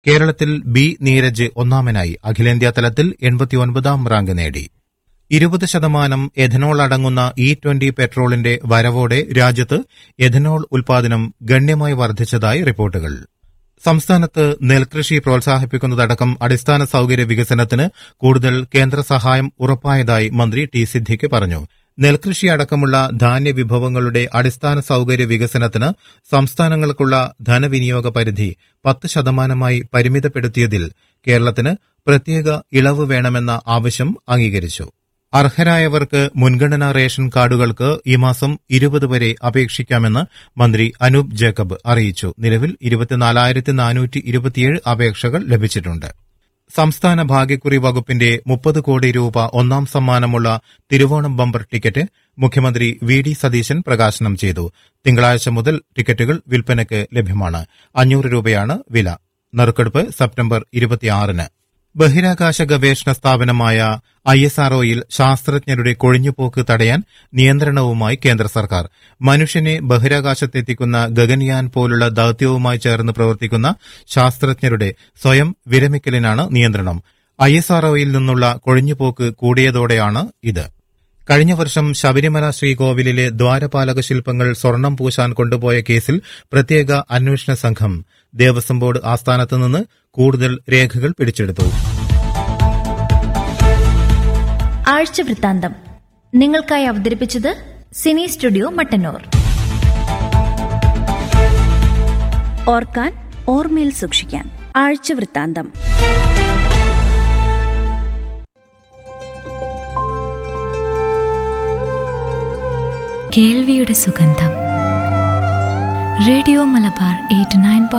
കേരളത്തിൽ ബി നീരജ് ഒന്നാമനായി അഖിലേന്ത്യാ തലത്തിൽ എൺപത്തിയൊൻപതാം റാങ്ക് നേടി ഇരുപത് ശതമാനം എഥനോൾ അടങ്ങുന്ന ഇ ട്വന്റി പെട്രോളിന്റെ വരവോടെ രാജ്യത്ത് എഥനോൾ ഉൽപാദനം ഗണ്യമായി വർദ്ധിച്ചതായി റിപ്പോർട്ടുകൾ സംസ്ഥാനത്ത് നെൽകൃഷി പ്രോത്സാഹിപ്പിക്കുന്നതടക്കം അടിസ്ഥാന സൌകര്യ വികസനത്തിന് കൂടുതൽ കേന്ദ്ര സഹായം ഉറപ്പായതായി മന്ത്രി ടി സിദ്ദിഖ് പറഞ്ഞു നെൽകൃഷി അടക്കമുള്ള ധാന്യവിഭവങ്ങളുടെ അടിസ്ഥാന സൌകര്യ വികസനത്തിന് സംസ്ഥാനങ്ങൾക്കുള്ള ധനവിനിയോഗ പരിധി പത്ത് ശതമാനമായി പരിമിതപ്പെടുത്തിയതിൽ കേരളത്തിന് പ്രത്യേക ഇളവ് വേണമെന്ന ആവശ്യം അംഗീകരിച്ചു അർഹരായവർക്ക് മുൻഗണനാ റേഷൻ കാർഡുകൾക്ക് ഈ മാസം ഇരുപത് വരെ അപേക്ഷിക്കാമെന്ന് മന്ത്രി അനൂപ് ജേക്കബ് അറിയിച്ചു നിലവിൽ ഇരുപത്തിനാലായിരത്തി നാനൂറ്റി ഇരുപത്തിയേഴ് അപേക്ഷകൾ ലഭിച്ചിട്ടുണ്ട് സംസ്ഥാന ഭാഗ്യക്കുറി വകുപ്പിന്റെ മുപ്പത് കോടി രൂപ ഒന്നാം സമ്മാനമുള്ള തിരുവോണം ബമ്പർ ടിക്കറ്റ് മുഖ്യമന്ത്രി വി ഡി സതീശൻ പ്രകാശനം ചെയ്തു തിങ്കളാഴ്ച മുതൽ ടിക്കറ്റുകൾ വിൽപ്പനയ്ക്ക് ലഭ്യമാണ് അഞ്ഞൂറ് രൂപയാണ് വില നറുക്കെടുപ്പ് സെപ്റ്റംബർ ഇരുപത്തിയാറിന് ബഹിരാകാശ ഗവേഷണ സ്ഥാപനമായ ഐ എസ് ആർഒയിൽ ശാസ്ത്രജ്ഞരുടെ കൊഴിഞ്ഞുപോക്ക് തടയാൻ നിയന്ത്രണവുമായി കേന്ദ്ര സർക്കാർ മനുഷ്യനെ ബഹിരാകാശത്തെത്തിക്കുന്ന ഗഗൻയാൻ പോലുള്ള ദൌത്യവുമായി ചേർന്ന് പ്രവർത്തിക്കുന്ന ശാസ്ത്രജ്ഞരുടെ സ്വയം വിരമിക്കലിനാണ് നിയന്ത്രണം ഐ എസ് ആർഒയിൽ നിന്നുള്ള കൊഴിഞ്ഞുപോക്ക് കൂടിയതോടെയാണ് ഇത് കഴിഞ്ഞ വർഷം ശബരിമല ശ്രീകോവിലിലെ ദ്വാരപാലക ശില്പങ്ങൾ സ്വർണം പൂശാൻ കൊണ്ടുപോയ കേസിൽ പ്രത്യേക അന്വേഷണ സംഘം ദേവസ്വം ബോർഡ് ആസ്ഥാനത്ത് നിന്ന് കൂടുതൽ രേഖകൾ പിടിച്ചെടുത്തു ആഴ്ച വൃത്താന്തം നിങ്ങൾക്കായി അവതരിപ്പിച്ചത് സിനി സ്റ്റുഡിയോ മട്ടന്നൂർ ഓർക്കാൻ ഓർമ്മയിൽ സൂക്ഷിക്കാൻ ആഴ്ച വൃത്താന്തം കേൾവിയുടെ സുഗന്ധം റേഡിയോ മലബാർ എയ്റ്റ് നയൻ